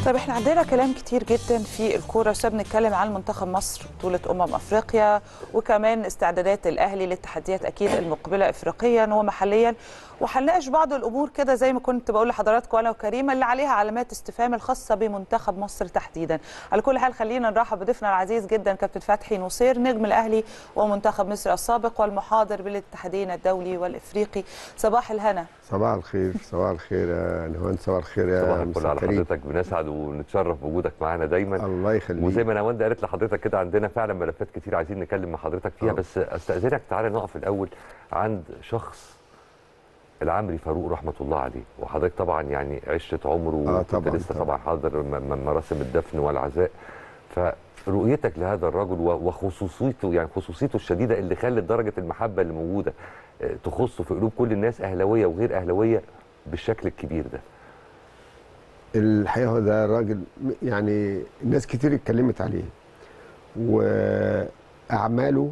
طيب احنا عندنا كلام كتير جدا في الكوره بس بنتكلم عن منتخب مصر بطوله امم افريقيا وكمان استعدادات الاهلي للتحديات اكيد المقبله افريقيا ومحليا وهنناقش بعض الامور كده زي ما كنت بقول لحضراتكم انا وكريمه اللي عليها علامات استفهام الخاصه بمنتخب مصر تحديدا على كل حال خلينا نرحب بضيفنا العزيز جدا كابتن فتحي نصير نجم الاهلي ومنتخب مصر السابق والمحاضر بالاتحادين الدولي والافريقي صباح الهنا صباح الخير صباح الخير يا نهوان صباح الخير يا صباح الفل مستر على كريم. حضرتك بنسعد ونتشرف بوجودك معانا دايما الله يخليك وزي ما نواندا قالت لحضرتك كده عندنا فعلا ملفات كتير عايزين نتكلم مع حضرتك فيها آه. بس استاذنك تعالى نقف الاول عند شخص العمري فاروق رحمه الله عليه وحضرتك طبعا يعني عشره عمره آه، وكنت طبعاً، لسه طبعاً. طبعا حاضر م- م- مراسم الدفن والعزاء فرؤيتك لهذا الرجل و- وخصوصيته يعني خصوصيته الشديده اللي خلت درجه المحبه اللي موجوده آه، تخصه في قلوب كل الناس اهلاويه وغير اهلاويه بالشكل الكبير ده الحقيقه هو ده راجل م- يعني ناس كتير اتكلمت عليه واعماله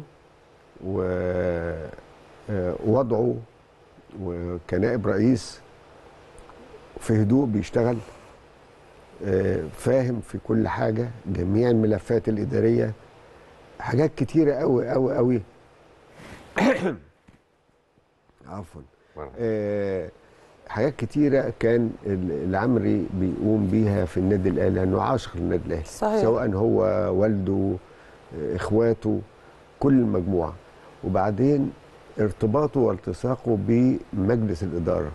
ووضعه وكنائب رئيس في هدوء بيشتغل آه، فاهم في كل حاجه جميع الملفات الاداريه حاجات كتيره قوي قوي قوي عفوا آه، حاجات كتيرة كان ال- العمري بيقوم بيها في النادي الأهلي لأنه عاشق النادي الأهلي صحيح. سواء هو والده آه، إخواته كل المجموعة وبعدين ارتباطه والتصاقه بمجلس الإدارة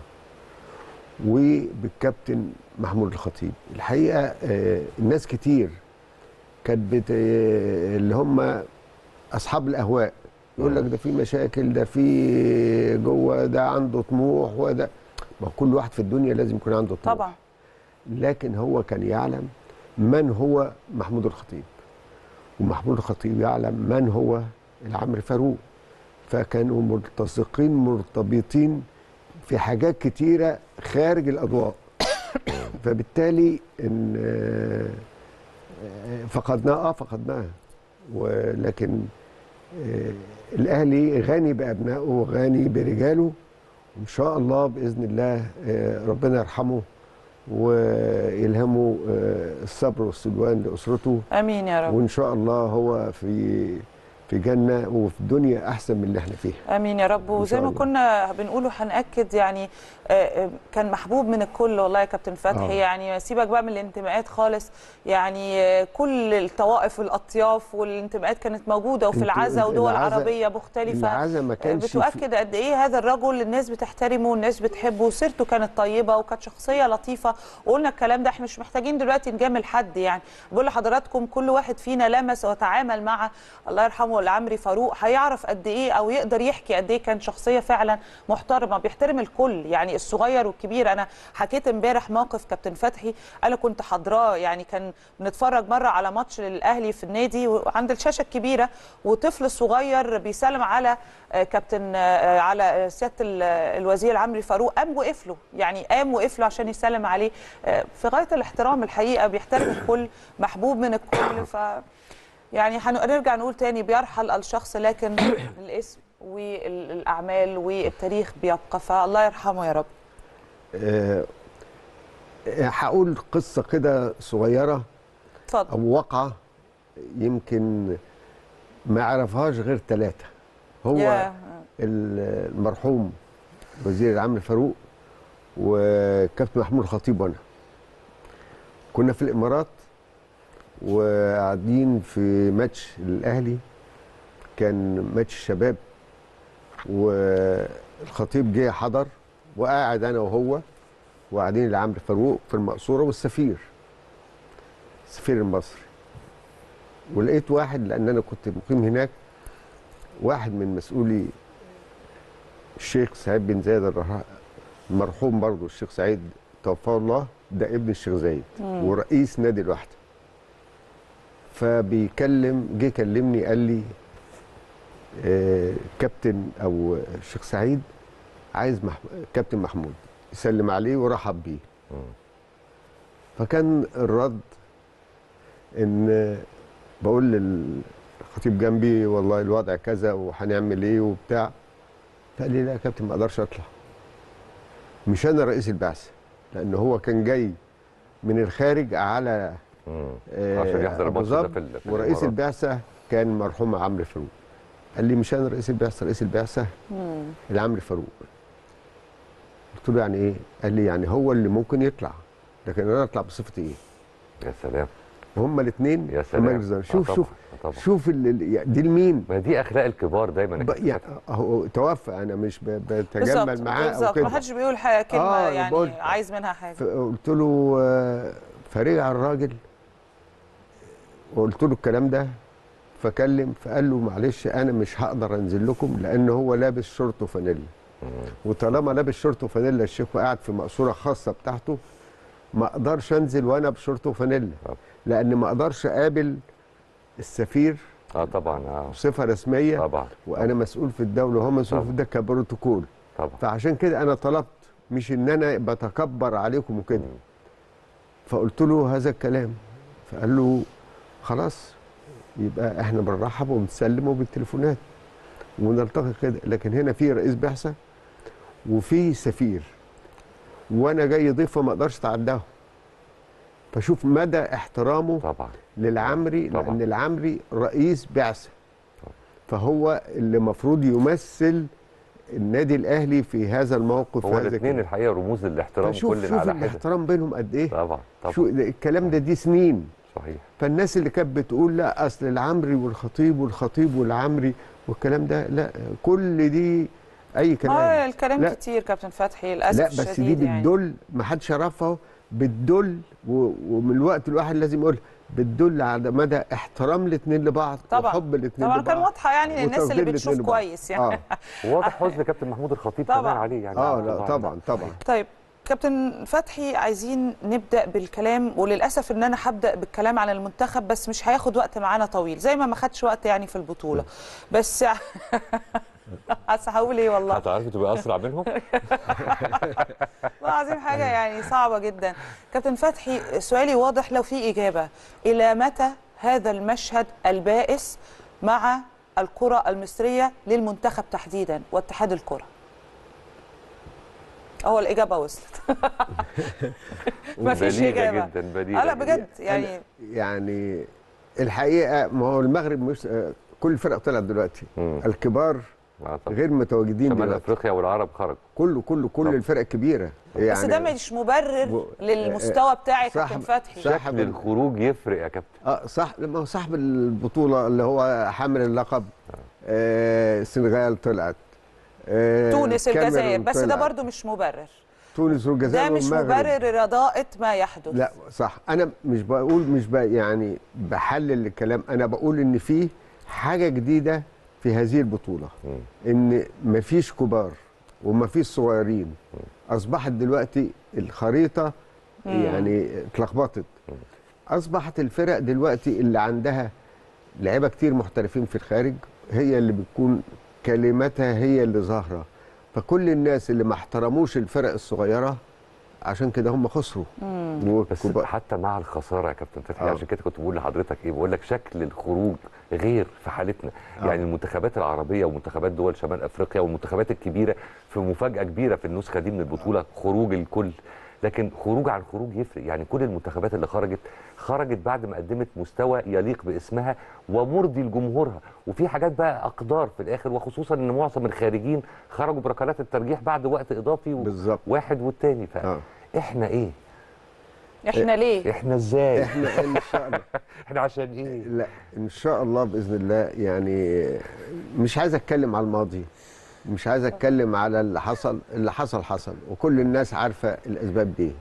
وبالكابتن محمود الخطيب الحقيقة آه، الناس كتير كانت بت... آه، اللي هم أصحاب الأهواء يقول لك ده في مشاكل ده في جوه ده عنده طموح وده ما هو كل واحد في الدنيا لازم يكون عنده طموح طبعا لكن هو كان يعلم من هو محمود الخطيب ومحمود الخطيب يعلم من هو العمري فاروق فكانوا ملتصقين مرتبطين في حاجات كتيرة خارج الأضواء فبالتالي إن آه، آه، فقدناه اه فقدناه ولكن آه، الأهلي غني بأبنائه وغني برجاله وإن شاء الله بإذن الله آه، ربنا يرحمه ويلهمه آه، الصبر والسلوان لأسرته امين يا رب وإن شاء الله هو في في جنة وفي دنيا أحسن من اللي احنا فيها امين يا رب وزي شاء ما الله. كنا بنقول وهنأكد يعني آه، آه، كان محبوب من الكل والله يا كابتن فتحي آه. يعني سيبك بقى من الانتماءات خالص يعني آه، كل الطوائف والاطياف والانتماءات كانت موجوده وفي انت- العزا ودول العزا- عربيه مختلفه العزا ما كانش في- بتؤكد قد ايه هذا الرجل الناس بتحترمه والناس بتحبه وسيرته كانت طيبه وكانت شخصيه لطيفه وقلنا الكلام ده احنا مش محتاجين دلوقتي نجامل حد يعني بقول لحضراتكم كل واحد فينا لمس وتعامل مع الله يرحمه العمري فاروق هيعرف قد ايه او يقدر يحكي قد ايه كان شخصيه فعلا محترمه بيحترم الكل يعني الصغير والكبير انا حكيت امبارح موقف كابتن فتحي انا كنت حاضراه يعني كان بنتفرج مره على ماتش للاهلي في النادي وعند الشاشه الكبيره وطفل صغير بيسلم على آه، كابتن آه، على آه، سياده ال- الوزير عمرو فاروق قام وقف له يعني قام وقف له عشان يسلم عليه آه، في غايه الاحترام الحقيقه بيحترم الكل محبوب من الكل ف يعني هنرجع نقول تاني بيرحل الشخص لكن الاسم والاعمال والتاريخ بيبقى فالله يرحمه يا رب آه، آه، هقول قصة كده صغيرة اتفضل أو واقعة يمكن ما يعرفهاش غير ثلاثة هو يا ال- المرحوم وزير العام فاروق وكابتن محمود الخطيب وانا كنا في الامارات وقاعدين في ماتش الاهلي كان ماتش الشباب والخطيب جه حضر وقاعد انا وهو وقاعدين العمرو فاروق في المقصوره والسفير السفير المصري ولقيت واحد لان انا كنت مقيم هناك واحد من مسؤولي الشيخ سعيد بن زايد الرها- المرحوم برضه الشيخ سعيد توفاه الله ده ابن الشيخ زايد مم. ورئيس نادي الوحده فبيكلم جه كلمني قال لي آه كابتن او الشيخ سعيد عايز مح... كابتن محمود يسلم عليه ورحب بيه مم. فكان الرد ان بقول للخطيب جنبي والله الوضع كذا وهنعمل ايه وبتاع فقال لي لا يا كابتن ما اقدرش اطلع مش انا رئيس البعثه لان هو كان جاي من الخارج على مم. آه، عشان يحضر أبو الماتش ده ظبي في ال- في ورئيس الإمارات. البعثه كان مرحوم عمرو فاروق قال لي مش انا رئيس البعثه رئيس البعثه اللي عمرو فاروق قلت له يعني ايه قال لي يعني هو اللي ممكن يطلع لكن انا اطلع بصفتي ايه يا سلام وهما الاثنين يا سلام شوف آه شوف طبعا. آه طبعا. شوف ال- ال- يعني دي لمين ما دي اخلاق الكبار دايما يا ب- كابتن يعني فتحي. هو توفى انا مش ب- بالظبط بتجمل معاه او بالظبط كده ما حدش بيقول حاجه كلمه آه، يعني بقول- عايز منها حاجه فقلت له آه، فرجع الراجل وقلت له الكلام ده فكلم فقال له معلش انا مش هقدر انزل لكم لان هو لابس شورت وفانيلا مم. وطالما لابس شورت وفانيلا الشيخ قاعد في مقصوره خاصه بتاعته ما اقدرش انزل وانا بشورت وفانيلا طب. لان ما اقدرش اقابل السفير اه طبعا اه بصفه رسميه طبعا وانا مسؤول في الدوله وهو مسؤول طبعا. في ده كبروتوكول طبعا فعشان كده انا طلبت مش ان انا بتكبر عليكم وكده مم. فقلت له هذا الكلام فقال له خلاص يبقى احنا بنرحب وبنسلم وبالتليفونات ونلتقي كده لكن هنا في رئيس بعثه وفي سفير وانا جاي ضيف فما اقدرش اتعداه فشوف مدى احترامه طبعا للعمري طبعا. لان العمري رئيس بعثه طبعا. فهو اللي المفروض يمثل النادي الاهلي في هذا الموقف هو هذا الاثنين كده. الحقيقه رموز الاحترام فشوف كل شوف على حده الاحترام بينهم قد ايه طبعا شو طبعا ده الكلام ده دي سنين صحيح فالناس اللي كانت بتقول لا اصل العمري والخطيب والخطيب والعمري والكلام ده لا كل دي اي ما كلام الكلام لا. كتير كابتن فتحي للاسف لا بس دي الشديد يعني بتدل ما حدش يعرفها بتدل و- ومن الوقت الواحد لازم يقول بتدل على مدى احترام الاثنين لبعض طبعا. وحب الاثنين طبعا لبعض كان واضحه يعني للناس اللي وتقدير بتشوف الاتنين لبعض. كويس يعني اه وواضح حزن كابتن محمود الخطيب طبعا. كمان عليه يعني اه لا طبعا طبعا طيب كابتن فتحي عايزين نبدا بالكلام وللاسف ان انا هبدا بالكلام عن المنتخب بس مش هياخد وقت معانا طويل زي ما ما خدش وقت يعني في البطوله بس بس هقول ايه والله هتعرفي تبقى اسرع منهم والله العظيم حاجه يعني صعبه جدا كابتن فتحي سؤالي واضح لو في اجابه الى متى هذا المشهد البائس مع الكره المصريه للمنتخب تحديدا واتحاد الكره هو الاجابه وصلت مفيش بليغة إجابة. جدا بليغة آه لا جداً. بجد يعني يعني الحقيقه ما هو المغرب مش آه، كل الفرق طلعت دلوقتي مم. الكبار آه طبعاً. غير متواجدين شمال دلوقتي افريقيا والعرب خرجوا كله كله كل طب. الفرق الكبيره يعني بس ده مش مبرر و- للمستوى بتاعي يا كابتن صاحب- فتحي صاحب شكل الخروج يفرق يا كابتن اه صح ما هو صاحب البطوله اللي هو حامل اللقب آه السنغال طلعت آه تونس الكاميرون الجزائر بس ده طلعت. برضو مش مبرر تونس والجزائر ده مش والمغرب. مبرر رضاءة ما يحدث لا صح انا مش بقول مش بقى يعني بحلل الكلام انا بقول ان في حاجه جديده في هذه البطوله مم. ان مفيش كبار ومفيش صغيرين اصبحت دلوقتي الخريطه يعني اتلخبطت اصبحت الفرق دلوقتي اللي عندها لعيبه كتير محترفين في الخارج هي اللي بتكون كلمتها هي اللي ظاهره فكل الناس اللي ما احترموش الفرق الصغيره عشان كده هم خسروا بس والكبار- حتى مع الخساره يا كابتن فتحي آه. عشان كده كنت بقول لحضرتك ايه بقول لك شكل الخروج غير في حالتنا آه. يعني المنتخبات العربيه ومنتخبات دول شمال افريقيا والمنتخبات الكبيره في مفاجاه كبيره في النسخه دي من البطوله خروج الكل لكن خروج عن خروج يفرق يعني كل المنتخبات اللي خرجت خرجت بعد ما قدمت مستوى يليق باسمها ومرضي لجمهورها وفي حاجات بقى اقدار في الاخر وخصوصا ان معظم الخارجين خرجوا بركلات الترجيح بعد وقت اضافي و- بالظبط. واحد والتاني آه. فاحنا ايه احنا ليه احنا ازاي احنا ان شاء الله احنا عشان ايه لا ان شاء الله باذن الله يعني مش عايز اتكلم على الماضي مش عايز اتكلم على اللي حصل اللي حصل حصل وكل الناس عارفه الاسباب دي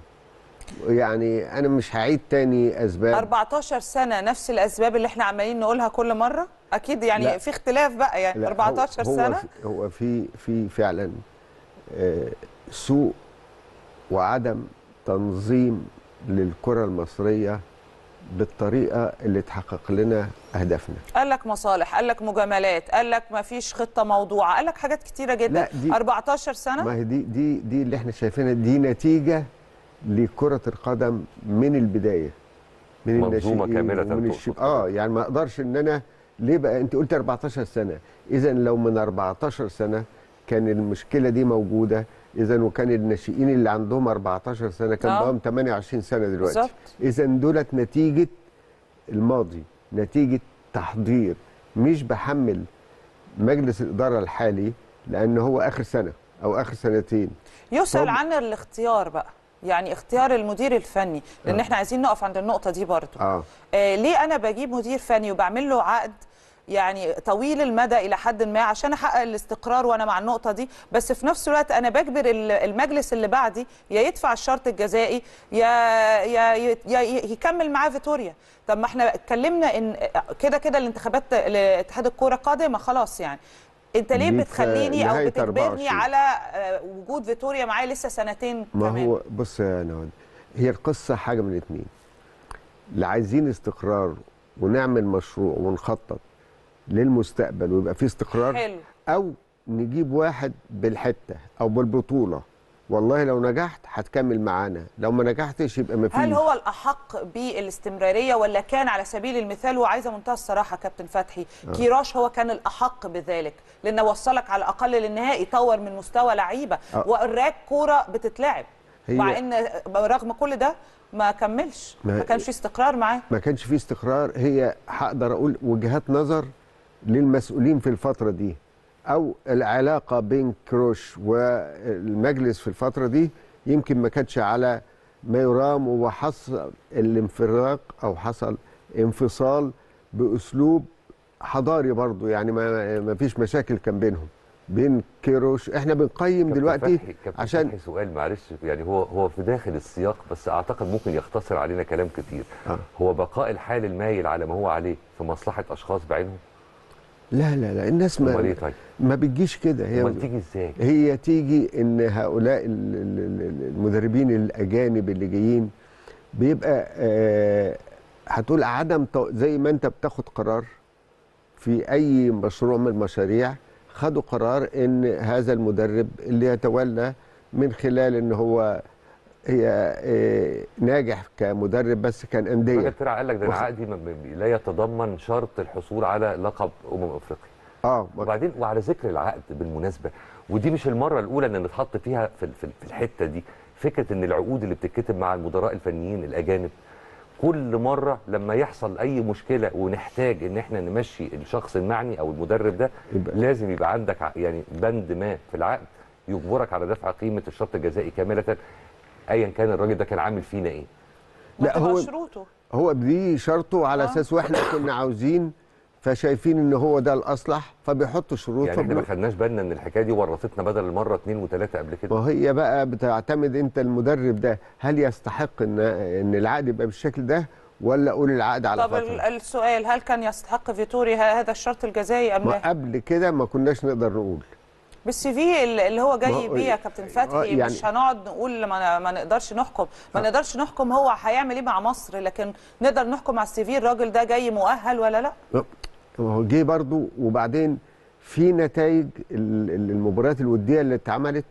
يعني انا مش هعيد تاني اسباب 14 سنة نفس الأسباب اللي احنا عمالين نقولها كل مرة أكيد يعني لا. في اختلاف بقى يعني لا، 14 هو سنة في هو في في فعلا آه، سوء وعدم تنظيم للكره المصريه بالطريقه اللي تحقق لنا اهدافنا قال لك مصالح قال لك مجاملات قال لك ما فيش خطة موضوعة قال لك حاجات كتيرة جدا لا، دي- 14 سنة ما هي دي دي دي اللي احنا شايفينها دي نتيجه لكره القدم من البدايه من منظومة الناشئين كاملة ومن تقصد الشب... كده. اه يعني ما اقدرش ان انا ليه بقى انت قلت 14 سنه اذا لو من 14 سنه كان المشكله دي موجوده اذا وكان الناشئين اللي عندهم 14 سنه كان آه. بقى 28 سنه دلوقتي بالظبط. اذا دولت نتيجه الماضي نتيجه تحضير مش بحمل مجلس الاداره الحالي لان هو اخر سنه او اخر سنتين يسأل طب- عن الاختيار بقى يعني اختيار المدير الفني لان آه. احنا عايزين نقف عند النقطه دي برضو اه آه ليه انا بجيب مدير فني وبعمل له عقد يعني طويل المدى الى حد ما عشان احقق الاستقرار وانا مع النقطه دي بس في نفس الوقت انا بجبر ال- المجلس اللي بعدي يا يدفع الشرط الجزائي يا يا يا, يا يكمل معاه فيتوريا طب ما احنا اتكلمنا ان كده كده الانتخابات لاتحاد الكوره قادمه خلاص يعني انت ليه دي في بتخليني او نهاية بتجبرني 24. على آه، وجود فيتوريا معايا لسه سنتين ما كمان هو بص يا نوال هي القصه حاجه من اتنين لا عايزين استقرار ونعمل مشروع ونخطط للمستقبل ويبقى فيه استقرار حلو او نجيب واحد بالحته او بالبطوله والله لو نجحت هتكمل معانا لو ما نجحتش يبقى ما فيش هل هو الأحق بالاستمرارية ولا كان على سبيل المثال وعايزة منتهى الصراحة كابتن فتحي آه. كيراش هو كان الأحق بذلك لأنه وصلك على الأقل للنهائي طور من مستوى لعيبة آه. وأراك كورة بتتلعب هي- مع إن رغم كل ده ما كملش ما- ما كانش في استقرار معاه ما كانش فيه استقرار هي هقدر اقول وجهات نظر للمسؤولين في الفتره دي او العلاقه بين كروش والمجلس في الفتره دي يمكن ما كانتش على ما يرام وحصل الانفراق او حصل انفصال باسلوب حضاري برضو يعني ما ما فيش مشاكل كان بينهم بين كيروش احنا بنقيم كابتن دلوقتي فتحي- كابتن عشان فتحي سؤال معلش يعني هو هو في داخل السياق بس اعتقد ممكن يختصر علينا كلام كتير آه. هو بقاء الحال المايل على ما هو عليه في مصلحه اشخاص بعينهم لا لا لا الناس امال ايه ما طيب ما بتجيش كده هي امال تيجي ازاي هي تيجي ان هؤلاء ال- ال- ال- المدربين الاجانب اللي جايين بيبقى آه، هتقول عدم تو- زي ما انت بتاخد قرار في اي مشروع من المشاريع خدوا قرار ان هذا المدرب اللي يتولى من خلال ان هو هي آه، ناجح كمدرب بس كان انديه الراجل طلع قال لك ده انا واخد- عقدي ما- ما- لا يتضمن شرط الحصول على لقب امم افريقيا اه وبعدين وعلى ذكر العقد بالمناسبه ودي مش المره الاولى ان نتحط فيها في في في الحته دي فكره ان العقود اللي بتتكتب مع المدراء الفنيين الاجانب كل مره لما يحصل اي مشكله ونحتاج ان احنا نمشي الشخص المعني او المدرب ده يبقى- لازم يبقى عندك ع- يعني بند ما في العقد يجبرك على دفع قيمه الشرط الجزائي كامله ايا كان الراجل ده كان عامل فينا ايه ما لا، تبقى هو- شروطه هو دي شرطه على آه. اساس واحنا كنا عاوزين فشايفين ان هو ده الاصلح فبيحطوا شروط يعني احنا ما فبن- خدناش بالنا ان الحكايه دي ورطتنا بدل المره اثنين وثلاثه قبل كده ما هي بقى بتعتمد انت المدرب ده هل يستحق ان ان العقد يبقى بالشكل ده ولا اقول العقد على طب ال- فتره السؤال هل كان يستحق فيتوري ه- هذا الشرط الجزائي ام ما لا قبل كده ما كناش نقدر نقول بالسي في اللي اللي هو ما جاي هو- بيه يا كابتن آه، فتحي يعني- مش هنقعد نقول ما, ما نقدرش نحكم ما آه. نقدرش نحكم هو هيعمل ايه مع مصر لكن نقدر نحكم على السي في الراجل ده جاي مؤهل ولا لا ما هو جه برضو وبعدين في نتائج ال- ال- المباريات الوديه اللي اتعملت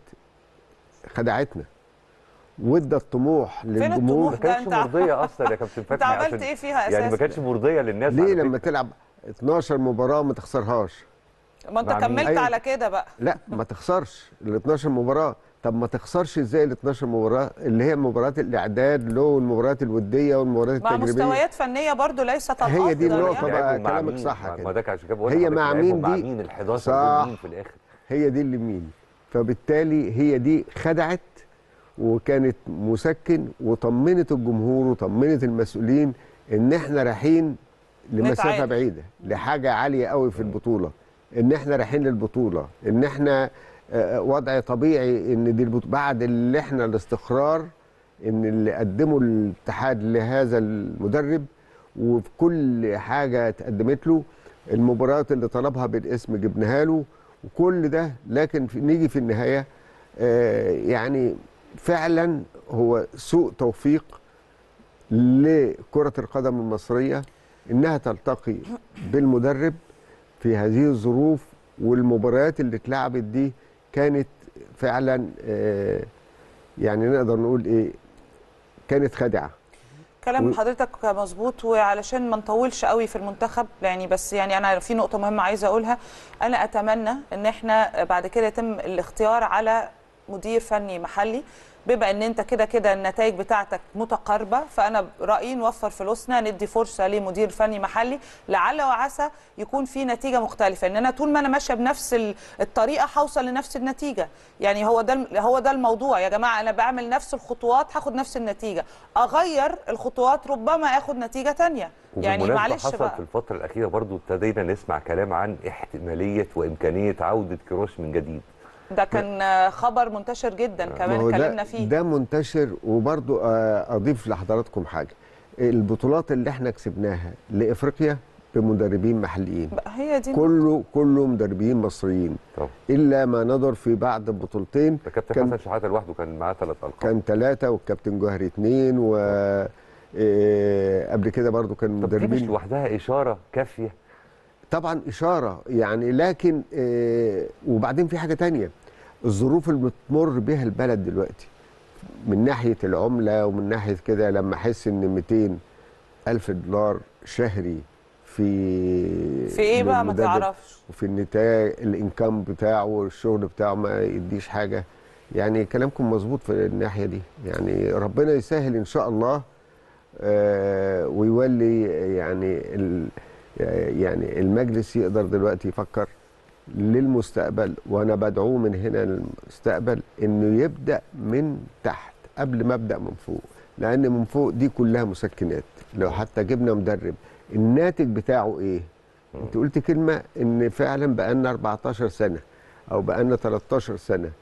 خدعتنا وادى الطموح للجمهور الطموح ما ده كانتش انت- مرضيه اصلا يا كابتن فتحي انت عملت عشان- ايه فيها اساسا يعني ما كانتش مرضيه للناس ليه على لما فكرة. تلعب 12 مباراه ما تخسرهاش ما انت مع مين؟ كملت أيوة. على كده بقى لا ما تخسرش ال 12 مباراه طب ما تخسرش ازاي ال 12 مباراه اللي هي مباريات الاعداد له والمباريات الوديه والمباريات مع التجريبيه مستويات فنيه برضو ليست هي دي الأفضل النقطة يعني. بقى. لعبهم مع كلامك مين؟ صح ما- كده. ما ده عشان كده بقول هي لحضرتك مع لعبهم مين مع دي؟ مين ال 11 صح. دول مين في الاخر هي دي اللي مين فبالتالي هي دي خدعت وكانت مسكن وطمنت الجمهور وطمنت المسؤولين ان احنا رايحين لمسافه نتعادل. بعيده لحاجه عاليه قوي في البطوله ان احنا رايحين للبطوله ان احنا آه، وضع طبيعي ان دي البطوله بعد اللي احنا الاستقرار ان اللي قدمه الاتحاد لهذا المدرب وفي كل حاجه اتقدمت له المباريات اللي طلبها بالاسم جبناها له وكل ده لكن في نيجي في النهايه آه، يعني فعلا هو سوء توفيق لكره القدم المصريه انها تلتقي بالمدرب في هذه الظروف والمباريات اللي اتلعبت دي كانت فعلا آه، يعني نقدر نقول ايه كانت خادعه كلام و- حضرتك مظبوط وعلشان ما نطولش قوي في المنتخب يعني بس يعني انا في نقطه مهمه عايزه اقولها انا اتمنى ان احنا بعد كده يتم الاختيار على مدير فني محلي بما ان انت كده كده النتائج بتاعتك متقاربه فانا رايي نوفر فلوسنا ندي فرصه لمدير فني محلي لعل وعسى يكون في نتيجه مختلفه ان انا طول ما انا ماشيه بنفس ال- الطريقه هوصل لنفس النتيجه يعني هو ده الم- هو ده الموضوع يا جماعه انا بعمل نفس الخطوات هاخد نفس النتيجه اغير الخطوات ربما اخد نتيجه تانية يعني وبالمناسبة معلش حصل بقى في الفترة الأخيرة برضو ابتدينا نسمع كلام عن احتمالية وإمكانية عودة كروش من جديد ده كان آه، خبر منتشر جدا ما كمان هو اتكلمنا ده فيه ده منتشر وبرضو آه، اضيف لحضراتكم حاجه البطولات اللي احنا كسبناها لافريقيا بمدربين محليين بقى هي دي كله كله مدربين مصريين طب الا ما ندر في بعض البطولتين ده كابتن كان- حسن شحاتة لوحده كان معاه ثلاث ألقاب كان ثلاثه والكابتن جوهري اثنين و آه، قبل كده برضو كان طب دي مش مدربين لوحدها إشارة كافية طبعا اشاره يعني لكن آه، وبعدين في حاجه تانية الظروف اللي بتمر بها البلد دلوقتي من ناحيه العمله ومن ناحيه كده لما احس ان 200 الف دولار شهري في في ايه بقى ما للمدرب تعرفش وفي النتاج الانكم بتاعه والشغل بتاعه ما يديش حاجه يعني كلامكم مظبوط في الناحيه دي يعني ربنا يسهل ان شاء الله آه، ويولي يعني ال يعني المجلس يقدر دلوقتي يفكر للمستقبل وانا بدعوه من هنا للمستقبل انه يبدا من تحت قبل ما ابدا من فوق لان من فوق دي كلها مسكنات لو حتى جبنا مدرب الناتج بتاعه ايه انت قلت كلمه ان فعلا بقالنا 14 سنه او بقالنا 13 سنه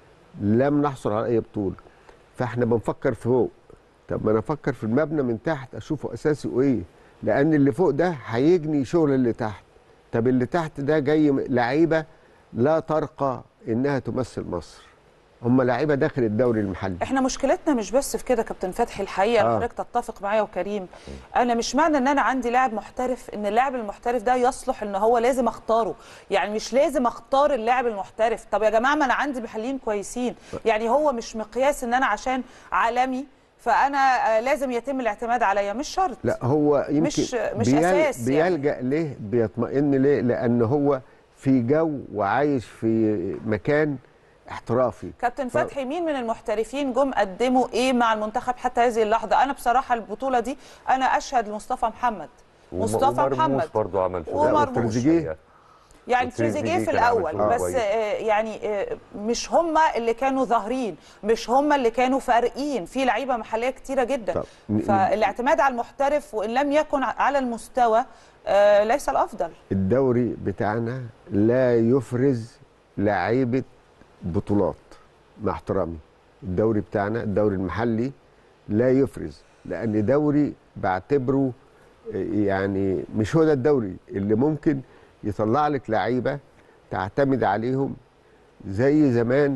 لم نحصل على اي بطوله فاحنا بنفكر فوق طب ما انا افكر في المبنى من تحت اشوفه اساسي ايه لان اللي فوق ده هيجني شغل اللي تحت طب اللي تحت ده جاي م- لعيبه لا ترقى انها تمثل مصر هم لعيبه داخل الدوري المحلي احنا مشكلتنا مش بس في كده كابتن فتحي الحقيقه آه. آه. حضرتك تتفق معايا وكريم انا مش معنى ان انا عندي لاعب محترف ان اللاعب المحترف ده يصلح ان هو لازم اختاره يعني مش لازم اختار اللاعب المحترف طب يا جماعه ما انا عندي محليين كويسين يعني هو مش مقياس ان انا عشان عالمي فانا آه، لازم يتم الاعتماد عليا مش شرط لا هو يمكن مش- مش أساس يعني. بيلجأ ليه بيطمئن ليه لان هو في جو وعايش في مكان احترافي كابتن ف- فتحي مين من المحترفين جم قدموا ايه مع المنتخب حتى هذه اللحظه انا بصراحه البطوله دي انا اشهد لمصطفى محمد وم- مصطفى ومرموش محمد برضه عمل شغل ومرموش. وتريزيجيه. يعني وتريزيجيه تريزيجيه في كان عامل الاول شغل بس كويس. آه، يعني آه، مش هم اللي كانوا ظاهرين مش هم اللي كانوا فارقين في لعيبه محليه كتيره جدا طب ن- فالاعتماد على المحترف وان لم يكن على المستوى آه، ليس الافضل الدوري بتاعنا لا يفرز لعيبه بطولات مع احترامي الدوري بتاعنا الدوري المحلي لا يفرز لان دوري بعتبره آه، يعني مش هو ده الدوري اللي ممكن يطلع لك لعيبه تعتمد عليهم زي زمان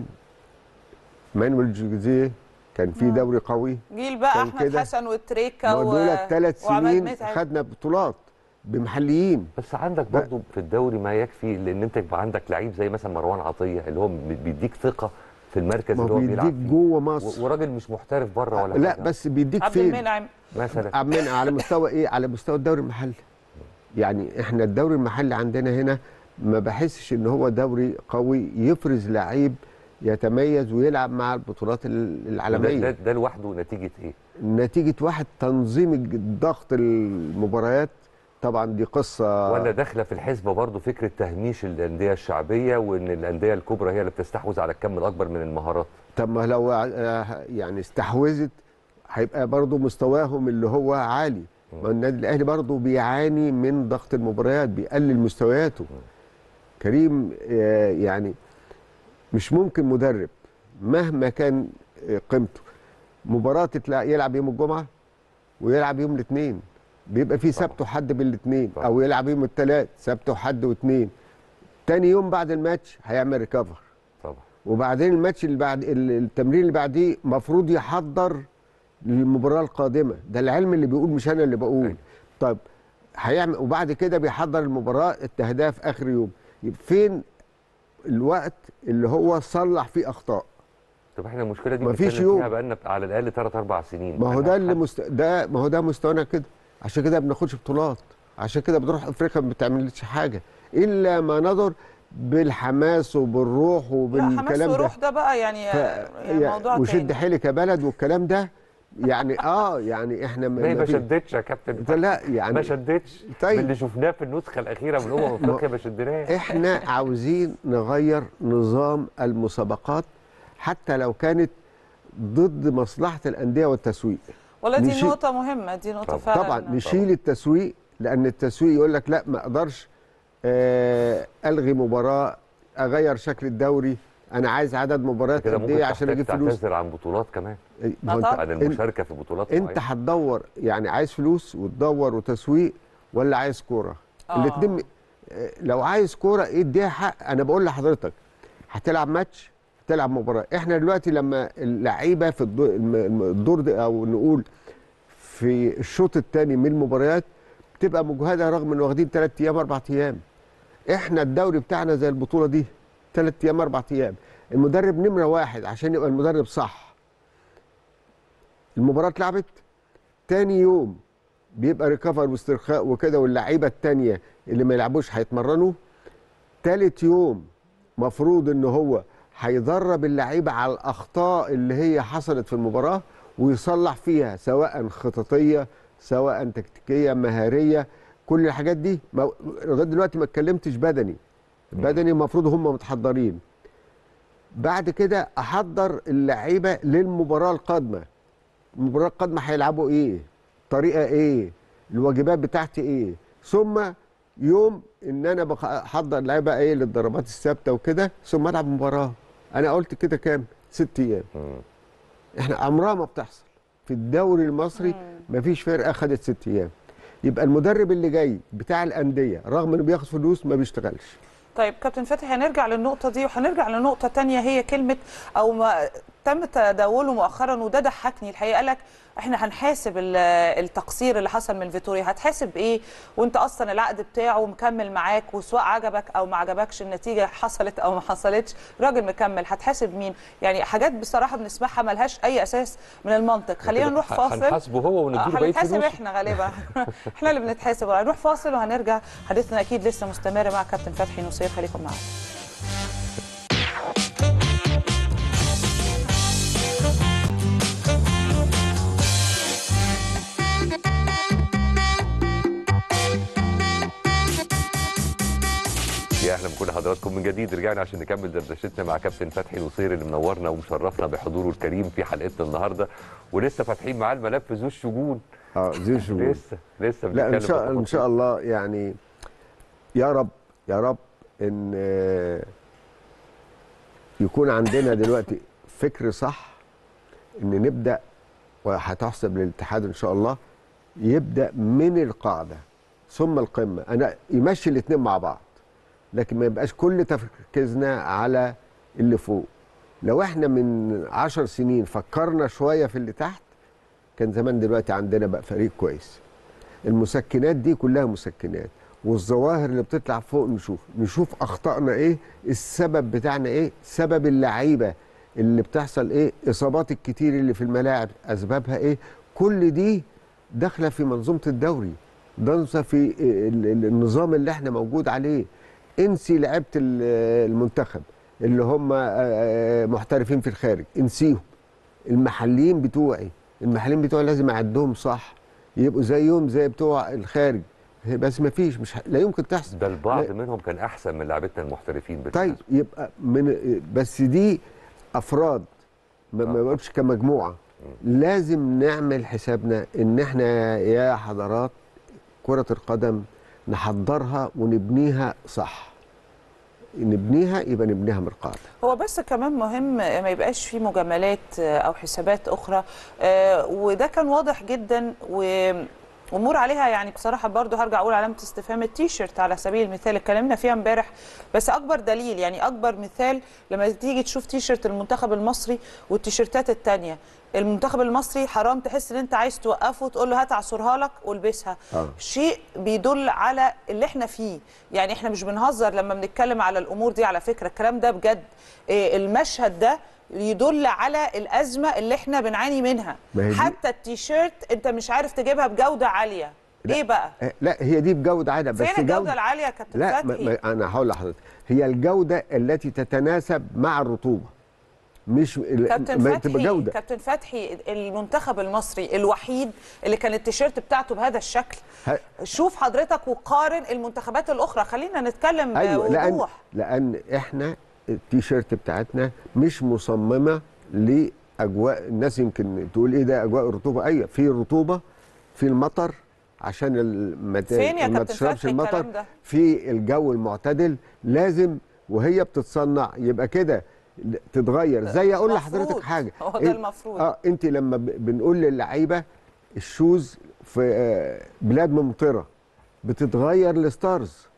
مانويل جوزيه كان في نعم. دوري قوي جيل بقى كان احمد كده. حسن والتريكا ما دول الثلاث وعماد سنين متعب. خدنا بطولات بمحليين بس عندك برضه في الدوري ما يكفي لان انت يبقى عندك لعيب زي مثلا مروان عطيه اللي هو بيديك ثقه في المركز ما اللي هو هو بيلعب بيديك فيه جوه و- مصر وراجل مش محترف بره ولا لا حاجة. بس بيديك عبد فين المنعم مثلا من على مستوى ايه على مستوى الدوري المحلي يعني احنا الدوري المحلي عندنا هنا ما بحسش ان هو دوري قوي يفرز لعيب يتميز ويلعب مع البطولات ال- ده, العالميه ده, ده لوحده نتيجه ايه؟ نتيجه واحد تنظيم الج- ضغط المباريات طبعا دي قصه ولا داخله في الحسبه برضه فكره تهميش الانديه الشعبيه وان الانديه الكبرى هي اللي بتستحوذ على الكم الاكبر من المهارات طب ما لو آه، يعني استحوذت هيبقى برضه مستواهم اللي هو عالي ما النادي الاهلي برضه بيعاني من ضغط المباريات بيقلل مستوياته كريم آه، يعني مش ممكن مدرب مهما كان آه، قيمته مباراه تتلا- يلعب يوم الجمعه ويلعب يوم الاثنين بيبقى في طبعا. سبت وحد بين الاثنين طبعا. او يلعب يوم الثلاث سبت وحد واثنين تاني يوم بعد الماتش هيعمل ريكفر طبعا وبعدين الماتش اللي بعد ال- التمرين اللي بعديه مفروض يحضر للمباراه القادمه ده العلم اللي بيقول مش انا اللي بقول أيوة. طيب هيعمل وبعد كده بيحضر المباراه التهديف في اخر يوم يبقى فين الوقت اللي هو صلح فيه اخطاء طب احنا المشكله دي مفيش بنتكلم يوم. فيها بقالنا على الاقل 3 4 سنين ما هو مالهاش ده اللي حل. مست... ده ما هو ده مستوانا كده عشان كده ما بناخدش بطولات عشان كده بنروح افريقيا ما بتعملش حاجه الا ما نظر بالحماس وبالروح لا وبالكلام حماس ده وروح ده بقى يعني ف... يعني موضوع وشد تاني حيلك يا بلد والكلام ده يعني اه يعني احنا ما هي ما في- شدتش يا كابتن ده لا يعني ما شدتش طيب. من اللي شفناه في النسخه الاخيره من امم افريقيا ما شدناش احنا عاوزين نغير نظام المسابقات حتى لو كانت ضد مصلحه الانديه والتسويق والله دي نشيل- نقطة مهمة دي نقطة طبعاً. فعلا طبعا نشيل التسويق لان التسويق يقول لك لا ما اقدرش آه الغي مباراه اغير شكل الدوري انا عايز عدد مباريات كده قد ممكن ايه عشان تحتاج اجيب فلوس تعتذر عن بطولات كمان ما هو طبعاً. انت عن انت, المشاركه في بطولات انت معينة. هتدور يعني عايز فلوس وتدور وتسويق ولا عايز كوره آه. الاثنين لو عايز كوره اديها حق انا بقول لحضرتك هتلعب ماتش تلعب مباراه احنا دلوقتي لما اللعيبه في الدو- الم- الم- الدور ده او نقول في الشوط الثاني من المباريات بتبقى مجهده رغم ان واخدين ثلاث ايام اربع ايام احنا الدوري بتاعنا زي البطوله دي ثلاث ايام اربع ايام المدرب نمره واحد عشان يبقى المدرب صح المباراه اتلعبت تاني يوم بيبقى ريكفر واسترخاء وكده واللعيبه التانيه اللي ما يلعبوش هيتمرنوا تالت يوم مفروض ان هو هيدرب اللعيبه على الاخطاء اللي هي حصلت في المباراه ويصلح فيها سواء خططيه سواء تكتيكيه مهاريه كل الحاجات دي ما- لغايه دلوقتي ما اتكلمتش بدني بدني المفروض هم متحضرين بعد كده احضر اللعيبه للمباراه القادمه المباراه القادمه هيلعبوا ايه طريقه ايه الواجبات بتاعتي ايه ثم يوم ان انا بخ- احضر اللعيبه ايه للضربات الثابته وكده ثم العب مباراه انا قلت كده كام ست ايام مم. احنا عمرها ما بتحصل في الدوري المصري مفيش فرقه خدت ست ايام يبقى المدرب اللي جاي بتاع الانديه رغم انه بياخد فلوس ما بيشتغلش طيب كابتن فتحي هنرجع للنقطة دي وهنرجع لنقطة تانية هي كلمة أو ما تم تداوله مؤخرا وده ضحكني الحقيقة قال لك احنا هنحاسب ال- التقصير اللي حصل من فيتوريا هتحاسب ايه وانت اصلا العقد بتاعه مكمل معاك وسواء عجبك او ما عجبكش النتيجة حصلت او ما حصلتش راجل مكمل هتحاسب مين يعني حاجات بصراحة بنسمعها ملهاش اي اساس من المنطق خلينا نروح فاصل هنحاسبه هو آه، ونديله بقيه هنتحاسب فلوسه احنا غالبا احنا اللي بنتحاسب هنروح فاصل وهنرجع حديثنا اكيد لسه مستمر مع كابتن فتحي نصير خليكم معانا يا اهلا بكل حضراتكم من جديد رجعنا عشان نكمل دردشتنا مع كابتن فتحي نصير اللي منورنا ومشرفنا بحضوره الكريم في حلقتنا النهارده ولسه فاتحين معاه الملف ذو الشجون اه زي شهور لسه لسه لا ان بنتكلم شاء في ان شاء الله يعني يا رب يا رب ان آه، يكون عندنا دلوقتي فكر صح ان نبدا وهتحسب للاتحاد ان شاء الله يبدا من القاعده ثم القمه انا يمشي الاثنين مع بعض لكن ما يبقاش كل تركيزنا على اللي فوق لو احنا من عشر سنين فكرنا شويه في اللي تحت كان زمان دلوقتي عندنا بقى فريق كويس المسكنات دي كلها مسكنات والظواهر اللي بتطلع فوق نشوف نشوف اخطائنا ايه السبب بتاعنا ايه سبب اللعيبه اللي بتحصل ايه اصابات الكتير اللي في الملاعب اسبابها ايه كل دي داخله في منظومه الدوري داخله في ال- ال- النظام اللي احنا موجود عليه انسي لعيبه ال- المنتخب اللي هم آه، آه، محترفين في الخارج انسيهم المحليين بتوعي المحليين بتوعي لازم اعدهم صح يبقوا زيهم زي بتوع الخارج بس ما فيش مش ه- لا يمكن تحصل ده البعض لا. منهم كان احسن من لعيبتنا المحترفين طيب بالمناسبة. يبقى من بس دي افراد ما ما آه. بقولش كمجموعه لازم نعمل حسابنا ان احنا يا حضرات كره القدم نحضرها ونبنيها صح نبنيها يبقى نبنيها من القاعده هو بس كمان مهم ما يبقاش في مجاملات آه، او حسابات اخرى آه، وده كان واضح جدا وامور عليها يعني بصراحه برضو هرجع اقول علامه استفهام التيشيرت على سبيل المثال اتكلمنا فيها امبارح بس اكبر دليل يعني اكبر مثال لما تيجي تشوف تيشيرت المنتخب المصري والتيشيرتات التانية المنتخب المصري حرام تحس ان انت عايز توقفه وتقول له هات اعصرها لك والبسها آه. شيء بيدل على اللي احنا فيه يعني احنا مش بنهزر لما بنتكلم على الامور دي على فكره الكلام ده بجد إيه المشهد ده يدل على الازمه اللي احنا بنعاني منها ما هي دي- حتى التيشيرت انت مش عارف تجيبها بجوده عاليه لا. ايه بقى آه، لا هي دي بجوده عاليه بس فين الجوده العاليه يا كابتن لا ما فتحي ما انا هقول لحضرتك هي الجوده التي تتناسب مع الرطوبه مش ال- كابتن ما تبقى فتحي جوده كابتن فتحي المنتخب المصري الوحيد اللي كان التيشيرت بتاعته بهذا الشكل ه- شوف حضرتك وقارن المنتخبات الاخرى خلينا نتكلم ايوه لان بوضوح لان احنا التيشيرت بتاعتنا مش مصممه لاجواء الناس يمكن تقول ايه ده اجواء الرطوبه ايوه في رطوبه في المطر عشان ال- ما ت- فين يا ما كابتن تشربش فتحي المطر الكلام ده؟ في الجو المعتدل لازم وهي بتتصنع يبقى كده تتغير زي اقول المفروض. لحضرتك حاجه هو ده إيه؟ المفروض. اه انت لما ب- بنقول للعيبه الشوز في آه، بلاد ممطره بتتغير الستارز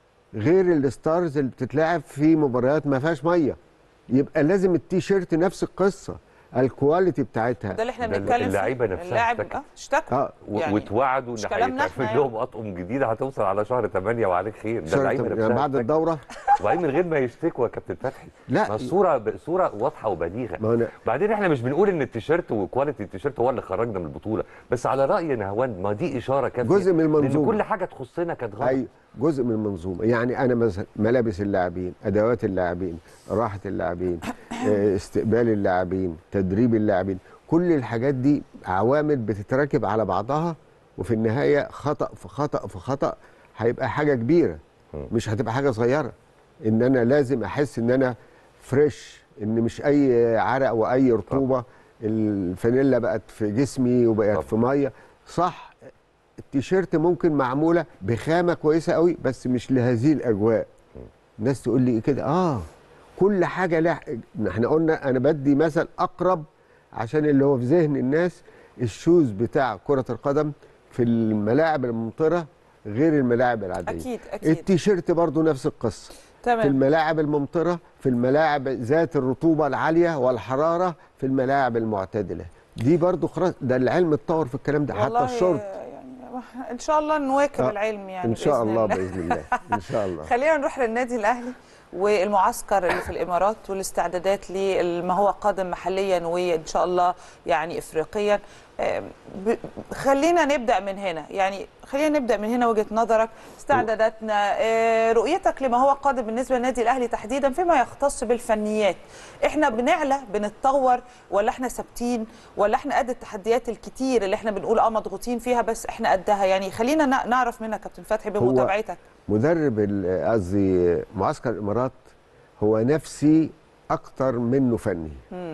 غير الستارز اللي بتتلعب في مباريات ما فيهاش ميه يبقى لازم التيشيرت نفس القصه الكواليتي بتاعتها ده اللي احنا ده بنتكلم فيه اللعيبة نفسها اللاعب اشتكت. اه اشتكوا اه و- يعني واتوعدوا مش ان كلامنا هيتعمل احنا لهم اطقم جديده هتوصل على شهر 8 وعليك خير ده شرط- اللعيبه يعني نفسها بعد اشتكت. الدوره وبعدين من غير ما يشتكوا يا كابتن فتحي لا. ما الصوره ب- صوره واضحه وبليغه ما أنا- بعدين احنا مش بنقول ان التيشيرت وكواليتي التيشيرت هو اللي خرجنا من البطوله بس على راي نهوان ما دي اشاره كافيه جزء من لان المنظومة. كل حاجه تخصنا كانت غلط اي جزء من المنظومه يعني انا مثلا ملابس اللاعبين ادوات اللاعبين راحه اللاعبين آه، استقبال اللاعبين تدريب اللاعبين كل الحاجات دي عوامل بتتراكب على بعضها وفي النهايه خطا في خطا في خطا هيبقى حاجه كبيره مش هتبقى حاجه صغيره ان انا لازم احس ان انا فريش ان مش اي عرق واي رطوبه الفانيلا بقت في جسمي وبقت طبعا. في ميه صح التيشيرت ممكن معموله بخامه كويسه قوي بس مش لهذه الاجواء الناس تقول لي كده اه كل حاجه لها احنا قلنا انا بدي مثل اقرب عشان اللي هو في ذهن الناس الشوز بتاع كره القدم في الملاعب الممطره غير الملاعب العاديه اكيد اكيد التيشيرت برضو نفس القصه في تمام الملاعب الممطره في الملاعب ذات الرطوبه العاليه والحراره في الملاعب المعتدله دي برضو خلاص ده العلم اتطور في الكلام ده حتى والله الشرط يعني ان شاء الله نواكب آه، العلم يعني ان شاء بإذن الله باذن الله ان شاء الله خلينا نروح للنادي الاهلي والمعسكر اللي في الامارات والاستعدادات لما هو قادم محليا وان شاء الله يعني افريقيا آم، ب- خلينا نبدا من هنا يعني خلينا نبدا من هنا وجهه نظرك استعداداتنا آه، رؤيتك لما هو قادم بالنسبه للنادي الاهلي تحديدا فيما يختص بالفنيات احنا بنعلى بنتطور ولا احنا ثابتين ولا احنا قد التحديات الكتير اللي احنا بنقول اه مضغوطين فيها بس احنا قدها يعني خلينا ن- نعرف منك كابتن فتحي بمتابعتك مدرب ال- قصدي معسكر الامارات هو نفسي اكتر منه فني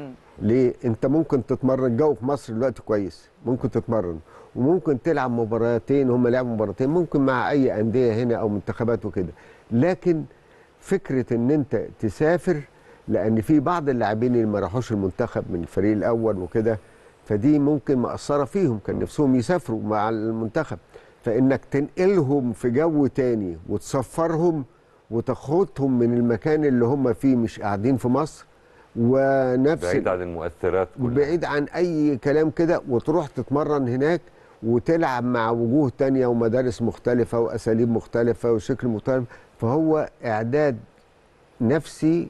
ليه انت ممكن تتمرن الجو في مصر دلوقتي كويس ممكن تتمرن وممكن تلعب مباراتين هم لعبوا مباراتين ممكن مع اي انديه هنا او منتخبات وكده لكن فكره ان انت تسافر لان في بعض اللاعبين اللي ما راحوش المنتخب من الفريق الاول وكده فدي ممكن مأثره فيهم كان نفسهم يسافروا مع المنتخب فانك تنقلهم في جو تاني وتسفرهم وتاخدهم من المكان اللي هم فيه مش قاعدين في مصر ونفس بعيد عن المؤثرات كلها بعيد عن اي كلام كده وتروح تتمرن هناك وتلعب مع وجوه تانية ومدارس مختلفة وأساليب مختلفة وشكل مختلف فهو إعداد نفسي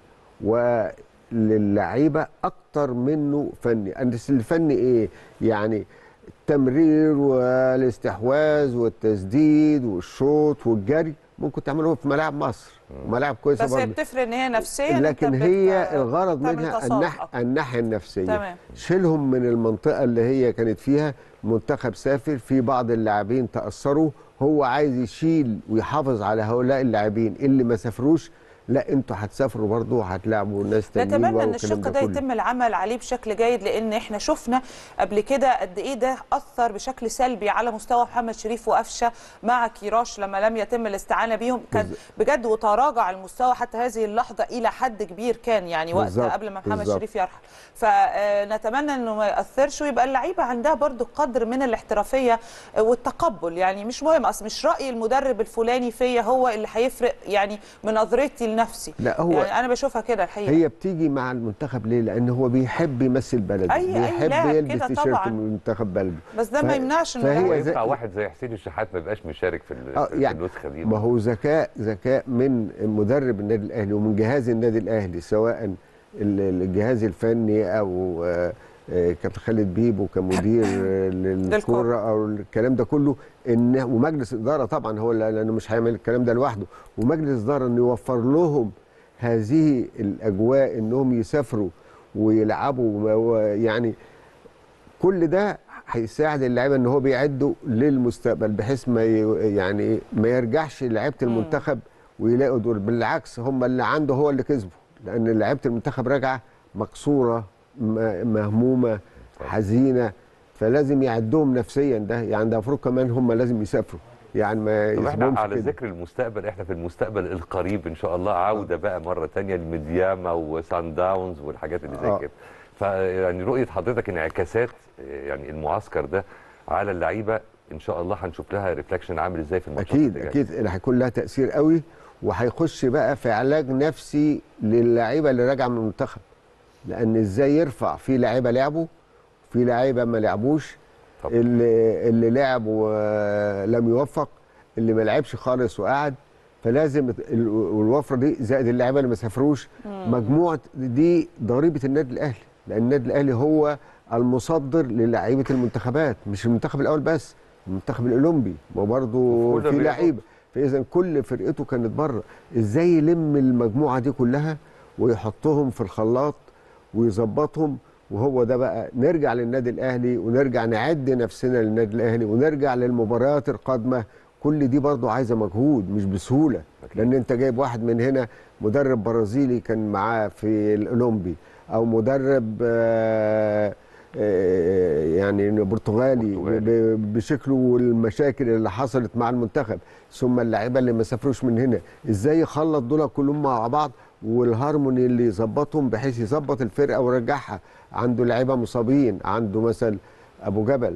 وللعيبة أكتر منه فني أنس الفني إيه يعني التمرير والاستحواذ والتسديد والشوط والجري ممكن تعمله في ملاعب مصر ملاعب كويسة بس هي برضه بتفرق ان هي نفسيا أنت لكن بت- هي الغرض تعمل منها تصالح النح... أكتر. الناحيه النفسيه تمام. شيلهم من المنطقه اللي هي كانت فيها منتخب سافر في بعض اللاعبين تاثروا هو عايز يشيل ويحافظ على هؤلاء اللاعبين اللي ما سافروش لا انتوا هتسافروا برضه وهتلاعبوا ناس تانيين نتمنى ان والكلام الشق ده كله. يتم العمل عليه بشكل جيد لان احنا شفنا قبل كده قد ايه ده اثر بشكل سلبي على مستوى محمد شريف وقفشه مع كيراش لما لم يتم الاستعانه بيهم كان بالظبط. بجد وتراجع المستوى حتى هذه اللحظه الى حد كبير كان يعني وقت بالظبط. قبل ما محمد بالظبط. شريف يرحل فنتمنى انه ما ياثرش ويبقى اللعيبه عندها برضو قدر من الاحترافيه والتقبل يعني مش مهم اصل مش راي المدرب الفلاني فيا هو اللي هيفرق يعني من نظرتي لنفسي لا، هو- يعني انا بشوفها كده الحقيقه هي بتيجي مع المنتخب ليه؟ لان هو بيحب يمثل بلده أي- أي بيحب لاعب يلبس كده تيشيرت طبعاً. من منتخب بلده بس ده ما ف- يمنعش انه فهي ده- هو زي- ينفع واحد زي حسين الشحات ما يبقاش مشارك في, ال- اه في يعني النسخه دي ما هو ذكاء ذكاء من مدرب النادي الاهلي ومن جهاز النادي الاهلي سواء ال- الجهاز الفني او آه، آه، كابتن خالد بيبو كمدير آه، للكوره او الكلام ده كله ان ومجلس اداره طبعا هو اللي- لانه مش هيعمل الكلام ده لوحده ومجلس اداره انه يوفر لهم هذه الاجواء انهم يسافروا ويلعبوا و- يعني كل ده هيساعد اللعيبه ان هو بيعدوا للمستقبل بحيث ما ي- يعني ما يرجعش لعيبه المنتخب ويلاقوا دول بالعكس هم اللي عنده هو اللي كسبوا لان لعيبه المنتخب راجعه مكسوره م- مهمومه حزينه فلازم يعدهم نفسيا ده يعني ده المفروض كمان هم لازم يسافروا يعني ما طب احنا يسيبهمش على كده. ذكر المستقبل احنا في المستقبل القريب ان شاء الله عوده بقى مره تانية لميدياما وسان داونز والحاجات اللي زي آه. كده فيعني رؤيه حضرتك انعكاسات آه، يعني المعسكر ده على اللعيبه ان شاء الله هنشوف لها ريفلكشن عامل ازاي في الماتشات اكيد اللي جاية. اكيد اللي هيكون لها تاثير قوي وهيخش بقى في علاج نفسي للاعيبه اللي راجعه من المنتخب لان ازاي يرفع في لعيبه لعبوا في لعيبه ما لعبوش طبعا. اللي اللي لعب ولم يوفق اللي ما لعبش خالص وقعد فلازم ال- والوفره دي زائد اللعيبه اللي ما سافروش مجموعه دي ضريبه النادي الاهلي لان النادي الاهلي هو المصدر للاعيبه المنتخبات مش المنتخب الاول بس المنتخب الاولمبي ما برضه وفي كل في الرياضات. لعيبه فاذا كل فرقته كانت بره ازاي يلم المجموعه دي كلها ويحطهم في الخلاط ويظبطهم وهو ده بقى نرجع للنادي الاهلي ونرجع نعد نفسنا للنادي الاهلي ونرجع للمباريات القادمه كل دي برضو عايزه مجهود مش بسهوله أكيد. لان انت جايب واحد من هنا مدرب برازيلي كان معاه في الاولمبي او مدرب آه، آه، يعني برتغالي برتغالي. ب- بشكله والمشاكل اللي حصلت مع المنتخب ثم اللعيبه اللي ما سافروش من هنا ازاي يخلط دول كلهم مع بعض والهارموني اللي يظبطهم بحيث يظبط الفرقه ويرجعها عنده لعيبه مصابين عنده مثلا ابو جبل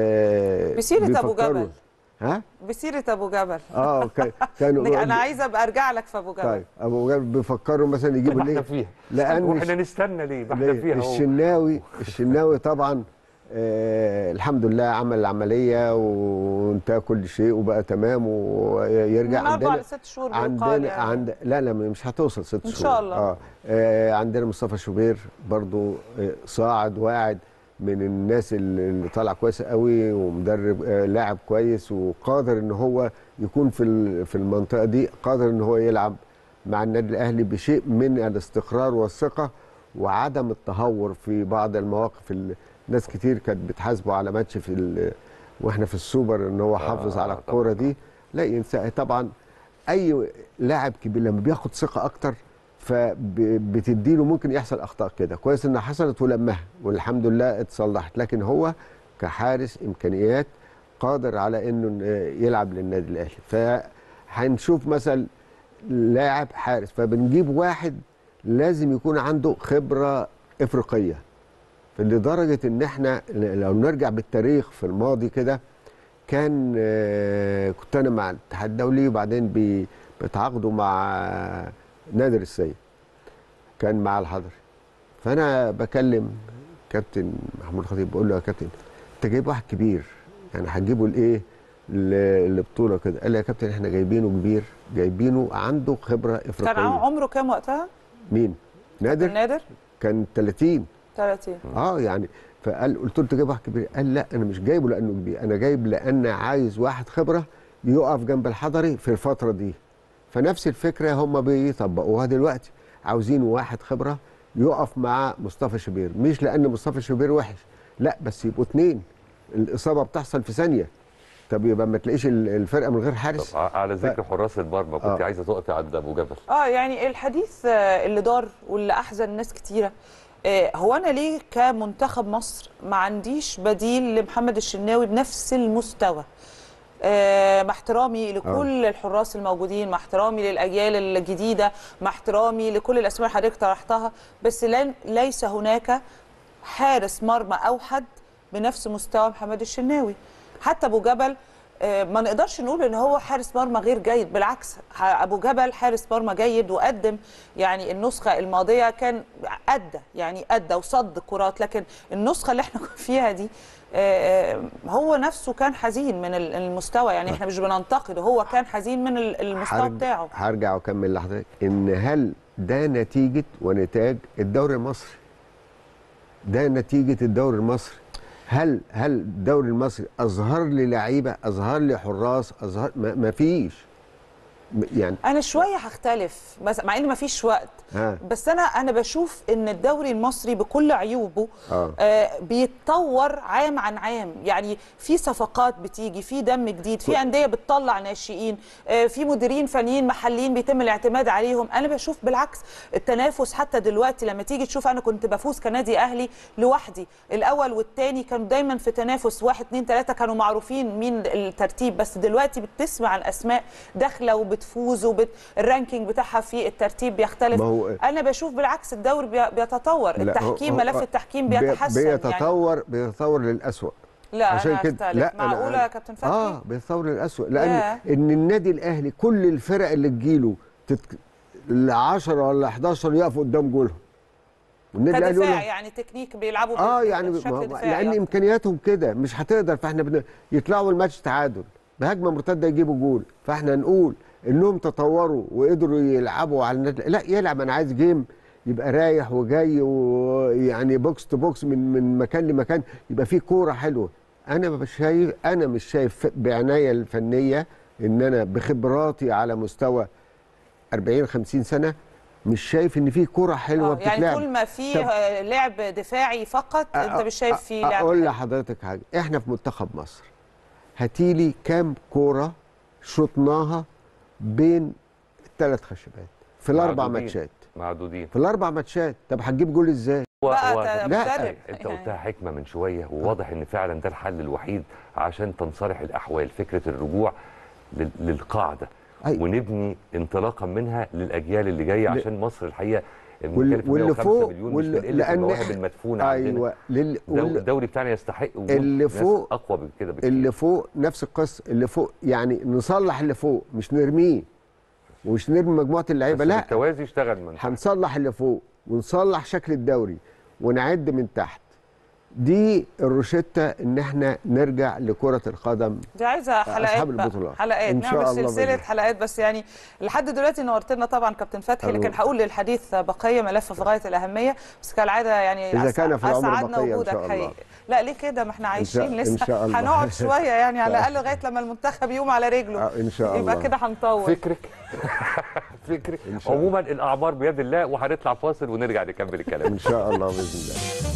آه بسيرة أبو بيفكروا- جبل. ها بسيره ابو جبل اه كان- كانوا انا عايزه ابقى ارجع لك في ابو جبل طيب ابو جبل بيفكروا مثلا يجيبوا ما احنا ليه فيها لأن واحنا نستنى ليه ما احنا فيها اهو الشناوي الشناوي طبعا آه الحمد لله عمل العمليه وانتهى كل شيء وبقى تمام ويرجع من اربع عندنا لست شهور بيقال عندنا يعني. عند لا لا مش هتوصل ست إن شهور شاء الله. آه. آه عندنا مصطفى شوبير برضو آه صاعد واعد من الناس اللي اللي طالع كويس قوي ومدرب آه لاعب كويس وقادر ان هو يكون في ال- في المنطقه دي قادر ان هو يلعب مع النادي الاهلي بشيء من الاستقرار والثقه وعدم التهور في بعض المواقف اللي ناس كتير كانت بتحاسبه على ماتش في ال- واحنا في السوبر ان هو حافظ آه، على طبعاً. الكوره دي لا ينسى طبعا اي لاعب كبير لما بياخد ثقه اكتر فبتديله ممكن يحصل اخطاء كده كويس انها حصلت ولمها والحمد لله اتصلحت لكن هو كحارس امكانيات قادر على انه يلعب للنادي الاهلي فهنشوف مثلا لاعب حارس فبنجيب واحد لازم يكون عنده خبره افريقيه لدرجه ان احنا لو نرجع بالتاريخ في الماضي كده كان آه، كنت انا مع الاتحاد الدولي وبعدين بي- بيتعاقدوا مع نادر السيد كان مع الحضري فانا بكلم كابتن محمود خطيب بقول له يا كابتن انت جايب واحد كبير يعني هتجيبه لايه ل- لبطوله كده قال لي يا كابتن احنا جايبينه كبير جايبينه عنده خبره افريقيه كان عمره كام وقتها؟ مين نادر نادر كان 30 30 اه يعني فقال قلت له انت جايب واحد كبير قال لا انا مش جايبه لانه كبير انا جايب لان عايز واحد خبره يقف جنب الحضري في الفتره دي فنفس الفكره هم بيطبقوها دلوقتي عاوزين واحد خبره يقف مع مصطفى شوبير مش لان مصطفى شوبير وحش لا بس يبقوا اتنين الاصابه بتحصل في ثانيه طب يبقى ما تلاقيش ال- الفرقه من غير حارس طب ع- على ذكر حراس المرمى كنت آه. عايزه تقفي عند ابو جبل اه يعني الحديث آه، اللي دار واللي احزن ناس كتيره آه، هو انا ليه كمنتخب مصر ما عنديش بديل لمحمد الشناوي بنفس المستوى آه، مع احترامي لكل الحراس الموجودين مع احترامي للاجيال الجديده مع احترامي لكل الاسماء اللي حضرتك طرحتها بس لن ليس هناك حارس مرمى اوحد بنفس مستوى محمد الشناوي حتى ابو جبل آه، ما نقدرش نقول ان هو حارس مرمى غير جيد بالعكس ح- ابو جبل حارس مرمى جيد وقدم يعني النسخه الماضيه كان ادى يعني ادى وصد كرات لكن النسخه اللي احنا فيها دي آه، آه، هو نفسه كان حزين من ال- المستوى يعني احنا مش بننتقده هو كان حزين من ال- المستوى هرج- بتاعه هرجع واكمل لحضرتك ان هل ده نتيجه ونتاج الدوري المصري ده نتيجه الدوري المصري هل هل الدوري المصري اظهر لي لعيبه اظهر لي حراس اظهر ما ما فيش م- يعني انا شويه هختلف بس مع ان ما فيش وقت ها. بس انا انا بشوف ان الدوري المصري بكل عيوبه آه. آه بيتطور عام عن عام يعني في صفقات بتيجي في دم جديد في انديه بتطلع ناشئين آه في مديرين فنيين محليين بيتم الاعتماد عليهم انا بشوف بالعكس التنافس حتى دلوقتي لما تيجي تشوف انا كنت بفوز كنادي اهلي لوحدي الاول والثاني كانوا دايما في تنافس واحد اتنين تلاته كانوا معروفين مين الترتيب بس دلوقتي بتسمع عن اسماء داخله وبتفوز وبت... الرانكينج بتاعها في الترتيب بيختلف ما هو- انا بشوف بالعكس الدوري بي- بيتطور لا، التحكيم هو- هو- ملف التحكيم بي- بيتحسن يعني بيتطور بيتطور للأسوأ لا عشان انا كده اختلف لا معقوله أنا- يا كابتن فتحي اه بيتطور للأسوأ لان ياه. ان النادي الاهلي كل الفرق اللي تجيله تت... ال 10 ولا 11 يقفوا قدام جولهم والنادي الاهلي يقول كدفاع لك- يعني تكنيك بيلعبوا اه بال- يعني بشكل ما هو- دفاعي لان أكتر. امكانياتهم كده مش هتقدر فاحنا بن... يطلعوا الماتش تعادل بهجمه مرتده يجيبوا جول فاحنا نقول انهم تطوروا وقدروا يلعبوا على النادي لا يلعب انا عايز جيم يبقى رايح وجاي ويعني بوكس تو بوكس من من مكان لمكان يبقى فيه كوره حلوه انا مش شايف انا مش شايف بعنايه الفنيه ان انا بخبراتي على مستوى 40 50 سنه مش شايف ان في كوره حلوه آه يعني بتتلعب طول ما في طب- آه، لعب دفاعي فقط انت مش شايف في لعب اقول حلو. لحضرتك حاجه احنا في منتخب مصر هاتيلي كام كوره شطناها بين الثلاث خشبات في الاربع معدودين. ماتشات معدودين في الاربع ماتشات طب هتجيب جول ازاي هو- بقى هو- ت- لا، مدرب انت يعني. قلتها حكمه من شويه وواضح ان فعلا ده الحل الوحيد عشان تنصلح الاحوال فكره الرجوع لل- للقاعده أيوة. ونبني انطلاقا منها للاجيال اللي جايه عشان مصر الحقيقه وال- بنتكلم في واللي 105 فوق مليون واللي- مش بنقل في لأن- المواهب المدفونه عندنا ايوه لل... الدو- وال... الدوري بتاعنا يستحق وجود اللي ناس فوق- اقوى من كده بكتير اللي فوق نفس القصه اللي فوق يعني نصلح اللي فوق مش نرميه ومش نرمي مجموعه اللعيبه بس لا بالتوازي اشتغل من تحت. هنصلح اللي فوق ونصلح شكل الدوري ونعد من تحت دي الروشتة ان احنا نرجع لكرة القدم دي عايزه حلقات أصحاب بقى. البطولات. حلقات إن شاء نعمل الله سلسله بإذن. حلقات بس يعني لحد دلوقتي نورتنا طبعا كابتن فتحي ألو. لكن هقول للحديث بقيه ملف في غايه الاهميه بس كالعاده يعني إذا أسع- كان في العمر اسعدنا بقية إن وجودك شاء الله. حقيقي لا ليه كده ما احنا عايشين إن لسه شاء الله. هنقعد شويه يعني على الاقل لغايه لما المنتخب يقوم على رجله آه، إن شاء يبقى الله. كده هنطول فكرك فكرك إن شاء الله. عموما الاعمار بيد الله وهنطلع فاصل ونرجع نكمل الكلام ان شاء الله باذن الله